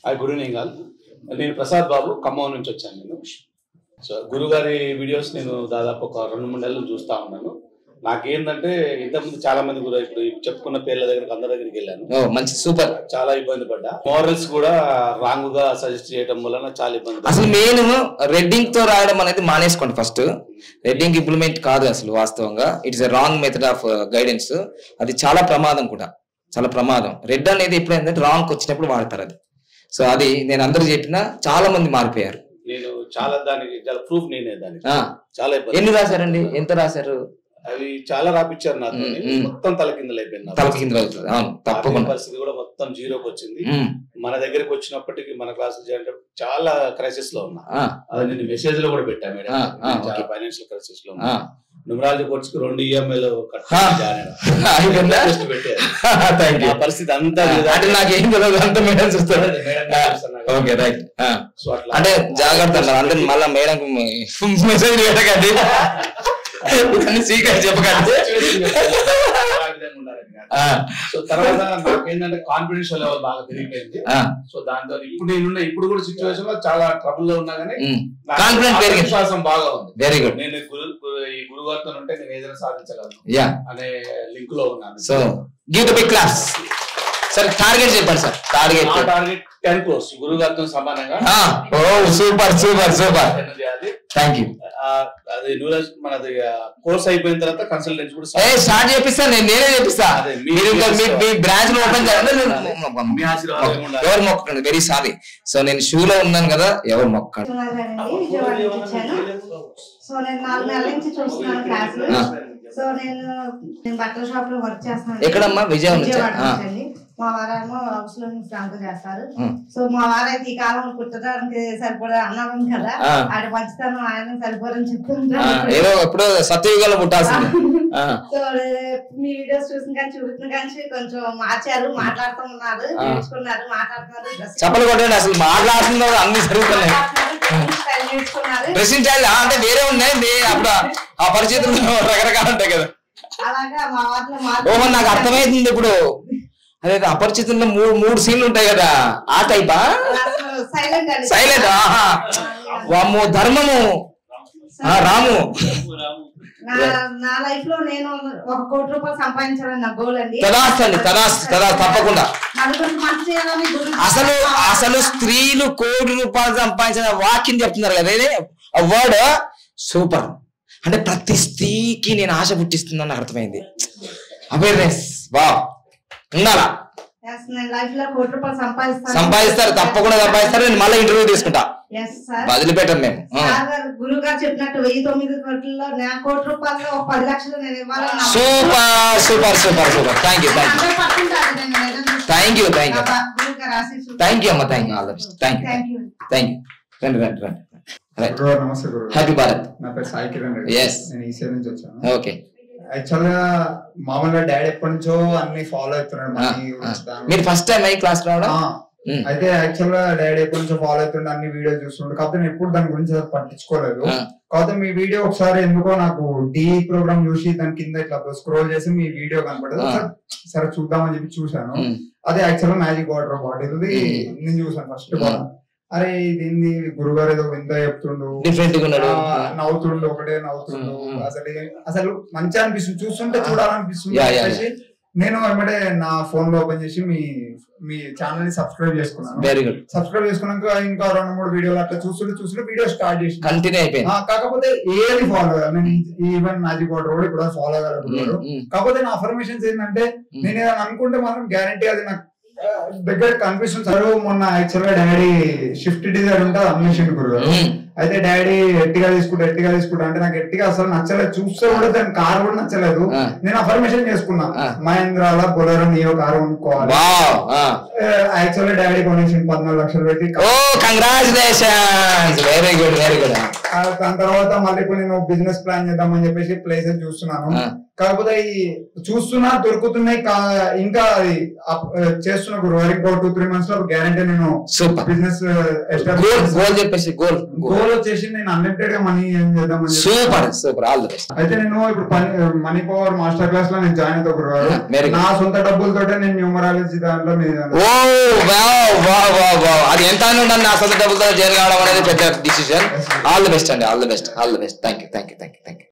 Hi good evening all నేను ప్రసాద్ బాబు ఖమ్మం నుంచి వచ్చాను నేను సో గురుగారి వీడియోస్ నేను దాదాపు ఒక రెండు మూడు నెలలు చూస్తా ఉన్నాను నాకేంటంటే ఇంతకుముందు చాలా మంది కూడా ఇప్పుడు ఈ చెప్పుకున్న పేర్ల దగ్గరికి అందరి దగ్గరికి వెళ్ళాను ఓ మంచి సూపర్ చాలా ఇబ్బంది పడ్డా మోరల్స్ కూడా రాంగ్ గా సజెస్ట్ చేయడం వలన చాలా ఇబ్బంది పడ్డా. అసలు మెయిన్ రెడ్డింగ్ తో రాయడం అనేది మానేసుకోండి ఫస్ట్ రెడ్డింగ్ ఇంప్లిమెంట్ కాదు అసలు వాస్తవంగా it's a wrong method of guidance అది చాలా ప్రమాదం కూడా చాలా ప్రమాదం రెడ్ అనేది ఎప్పుడు ఏంటంటే రాంగ్ వచ్చినప్పుడు వాడతారు అది సో అది నేను అందరూ చెప్పినా చాలా మంది మారిపోయారు నేను చాలా దానికి చాలా ప్రూఫ్ నేనే దానికి ఆ, చాలా ఇబ్బంది ఎన్ని రాశారండి ఎంత రాశారు అవి చాలా రాపిచ్చారు నాకు మ్మ్, మ్మ్. మొత్తం తలకిందులు అయిపోయింది నాకు. తలకి కింద అవుతుంది అవును ఆర్థిక తప్పకుండా పరిస్థితి కూడా మొత్తం జీరోకి వచ్చింది ఉమ్, మన దగ్గరికి వచ్చినప్పటికీ మన క్లాసులు చేయాలంటే చాలా క్రైసిస్ లో ఉన్నా ఆ, అది నేను మెసేజ్ లో కూడా పెట్టా మేడం ఆ, ఆ, చాలా ఓకే. ఫైనాన్షియల్ క్రైసిస్ లో ఆ. న్యూమరాలజీ కోర్స్ కి రెండు ఈఎంఐలు ఆ. అయిపోయిందా? పెట్టారు థ్యాంక్ యూ నా పరిస్థితి అంతా అంటే నాకు ఏం తెలియదు అంత మేడం చూస్తారు మేడం గారు చూస్తున్నారు కదా. ఓకే రైట్ సో అట్లా అంటే జాగ్రత్త అన్నారు అంటే మళ్ళా మేడం మెసేజ్ పెట్టకండి ఇవన్నీ సీక్రెట్ చెప్పకండి ఆ విధంగా ఉండాలని కాదు. ఆ, సో తర్వాత నాకు ఏంటంటే కాన్ఫిడెన్స్ లెవెల్ బాగా పెరిగిపోయింది ఆ, సో దాంతో ఇప్పుడు నేనున్న ఇప్పుడు కూడా సిచ్యువేషన్ లో చాలా ట్రబుల్ లో ఉన్నా కానీ ఉమ్. నాకు Confidence పెరిగింది. ఆత్మవిశ్వాసం బాగా ఉంది వెరీ గుడ్ నేను గురు గురు- ఈ గురుగారితో ఉంటే నేను ఏదైనా సాధించగలను యా అనే లింక్ లో ఉన్నాను so give the big class sir target చెప్పండి సార్ టార్గెట్ నా టార్గెట్ టెన్ క్రోర్స్ గురుగారితో సమానంగా oh super super super earn చేయాలి థ్యాంక్ యూ ఆ, అది న్యూరాలజీ మనది కోర్స్ అయిపోయిన తర్వాత కన్సల్టెన్సీ కూడా ఏ స్టార్ట్ చేపిస్తాను నేను నేనే చేపిస్తా అదే, మీ- మీరు ఇంకా మీ మీ బ్రాంచ్ లో ఓపెన్ చేయాలి మీ ఆశీర్వాదం ఉండాలి. ఎవరు మొక్కండి వెరీ సారీ సో నేను షూలో ఉన్నాను కదా ఎవరు మొక్కండి విజయవాడండి విజయవాడ నుంచి వచ్చాను సో నేను నాలుగు నెలల నుంచి చూస్తున్నాను క్లాసులు ఆ. సో నేను నేను బట్టల షాప్ లో వర్క్ చేస్తున్నాను ఎక్కడమ్మా? విజయవాడ నుంచా? విజయవాడ ఆ. నుంచి అండి. మా వారేమో హౌస్ లో ఫ్రాంక్ చేస్తారు ఉం. సో మా వారైతే ఈ కాలం కుట్టడానికి సరిపడా అన్నాం కదా ఆ. ఆడ పంచుతాను ఆయన సరిపోరని ఆ, చెప్తుంటాను ఏదో ఎప్పుడో సత్యయుగంలో పుట్టాల్సింది ఆ, సో మీ వీడియోస్ చూసిన కానీ చూసిన కానీ కొంచెం మార్చారు మాట్లాడుతూ ఉన్నారు ఆ. నేర్చుకున్నారు మాట్లాడుతున్నారు dressing- చెప్పలు కొట్టండి అసలు మాట్లాడుతున్నా అన్ని జరుగుతున్నాయి మాట్లాడుతున్నారు, style నేర్చుకున్నారు డ్రెస్సింగ్ స్టైల్ అంటే వేరే ఉన్నాయి నే- అప్పుడు ఆ పరిస్థితుల్లో రకరకాలు ఉంటాయి కదా అలాగా మా వాటిలో ఓహో నాకు అర్థమైంది ఇప్పుడు అదే అపరిచితుల్లో మూడు మూడు సీన్లు ఉంటాయి కదా ఆ టైపా సైలెంట్ అండి సైలెంట్ ఆహా వామ్మో ధర్మము ఆ, రాము నా నా లైఫ్ లో నేను ఒక కోటి రూపాయలు సంపాదించాలని నా గోల్ అండి తదాస్తు అండి తదాస్తు తదాస్తు తప్పకుండా నలుగురికి మంచి చేయాలని గురి అసలు అసలు స్త్రీలు కోటి రూపాయలు సంపాదించిన వాక్యం చెప్తున్నారు కదా ఇది ఆ వర్డ్ సూపర్ అంటే ప్రతి స్త్రీకి నేను ఆశ పుట్టిస్తున్నాను అర్థమైంది అవేర్నెస్ వా ఉండాలా Yes, నేను లైఫ్ లో కోటి రూపాయలు సంపాదిస్తాను సంపాదిస్తారు తప్పకుండా సంపాదిస్తారు నేను మళ్ళీ ఇంటర్వ్యూ తీసుకుంటా ఎస్ సార్ వదిలిపెట్టం మేము ఆ. సార్ గారు గురువు గారు చెప్పినట్టు వెయ్యి తొమ్మిది కోట్లలో నా కోటి రూపాయలు ఒక పది లక్షలు నేను ఇవ్వాలని నా- super super super super thank you thank you 100% అది నేను నిజం చూస్తాను. థ్యాంక్ యూ థ్యాంక్ యూ నా గురువు గారు ఆశీస్సులు. థ్యాంక్ యూ అమ్మ thank you all the best thank you thank you thank you రండి రండి రండి రైట్ గురుగారు నమస్తే గురుగారు హ్యాపీ భారత్ నా పేరు సాయి కిరణ్ రెడ్డి Yes. నేను ఈసీఐ నుంచి వచ్చాను ఓకే యాక్చువల్ గా మామూలుగా డాడీ ఎప్పటి నుంచో అన్ని ఫాలో అవుతున్నాడు ఆ, మనీ ఆ. గురించి దాని మీరు ఫస్ట్ టైం అయ్యి క్లాస్ రావడం ఆ, ఉమ్. అయితే యాక్చువల్ గా డాడీ ఎప్పటి నుంచో ఫాలో అవుతుండే అన్ని వీడియోస్ చూస్తుండే కాకపోతే నేను ఎప్పుడు దాని గురించి అసలు పట్టించుకోలేదు ఆ. కాకపోతే మీ వీడియో ఒకసారి ఎందుకో నాకు డి ప్రోగ్రామ్ చూసి దాని కింద ఇట్లా స్క్రోల్ చేసి మీ వీడియో కనపడదు ఆ. సరే, సరే చూద్దామని చెప్పి చూశాను ఉమ్. అదే యాక్చువల్ గా మ్యాజిక్ వాటర్ బాటిల్ ఉమ్. నేను చూసాను ఫస్ట్ ఉమ్. అరే ఇదేంది గురుగారు ఏదో వింత చెప్తుండు డిఫరెంట్ గా ఉన్నాడు ఆ, నవ్వుతుండు ఒకటే నవ్వుతుండు ఉమ్. అసలు ఏ- అసలు మంచిగా అనిపిస్తుంది చూస్తుంటే చూడాలనిపిస్తుంది యా, యా, చెప్పేసి నేను వెంబడే నా ఫోన్ లో ఓపెన్ చేసి మీ మీ ఛానల్ ని సబ్స్క్రైబ్ చేసుకున్నాను వెరీ గుడ్ సబ్స్క్రైబ్ చేసుకున్నాక ఇంకా రెండు మూడు వీడియోలు అట్లా చూస్తుంటే చూస్తుంటే వీడియో స్టార్ట్ చేసి కంటిన్యూ అయిపోయింది కాకపోతే ఏది ఫాలో నేను ఈవెన్ మ్యాజిక్ వాటర్ కూడా ఇప్పుడు ఫాలో అవ్వగలుగుతారు ఉమ్, ఉమ్. కాకపోతే నా అఫర్మేషన్స్ ఏంటంటే నేను ఏదైనా అనుకుంటే మాత్రం గ్యారంటీ అది నాకు ఆ, దగ్గర కనిపిస్తుంది సార్ మొన్న యాక్చువల్ గా డాడీ షిఫ్ట్ డిజైర్ ఉంటుంది అమ్మేసిండు గురుగారు ఉమ్. అయితే డాడీ ఎట్టిగా తీసుకుంటా ఎట్టిగా తీసుకుంటా అంటే నాకు ఎట్టిగా అసలు నచ్చలేదు చూస్తే కూడా దాని కార్ కూడా నచ్చలేదు ఆ. నేను అఫర్మేషన్ చేసుకున్నా ఆ. మహేంద్రాల బొలెరో నియో కారు కొనుక్కోవాలి వావ్ ఆ. యాక్చువల్లీ డాడీ కొనేసి పద్నాలుగు లక్షలు పెట్టి oh congratulations very good very good ఆ, దాని తర్వాత మళ్ళీ ఇప్పుడు నేను బిజినెస్ ప్లాన్ చేద్దామని చెప్పేసి ప్లేసెస్ చూస్తున్నాను ఆ. కాకపోతే ఈ చూస్తున్నా దొరుకుతున్నాయి కా- ఇంకా అది అప్- చేస్తున్నా గురువారి ఇంకో టూ త్రీ మంత్స్ లో గ్యారంటీ నేను సూపర్ బిజినెస్ గోల్ గోల్ చెప్పేసి గోల్ గోల్ గోల్ వచ్చేసి నేను అన్లిమిటెడ్ గా మనీ ఏం చేద్దామని చెప్పి- super super all the best అయితే నేను ఇప్పుడు పని మనీ పవర్ మాస్టర్ క్లాస్ లో నేను జాయిన్ అవుతా గురుగారు Very good. నా సొంత డబ్బులతోటే నేను న్యూమరాలజీ దాంట్లో మీద oh wow wow wow wow అది ఎంత అని ఉండాలి నా సొంత డబ్బులతో జైలు కావడం అనేది పెద్ద డిసిషన్ ఆల్ ది బెస్ట్ అండి all the best all the best thank you thank you thank you thank you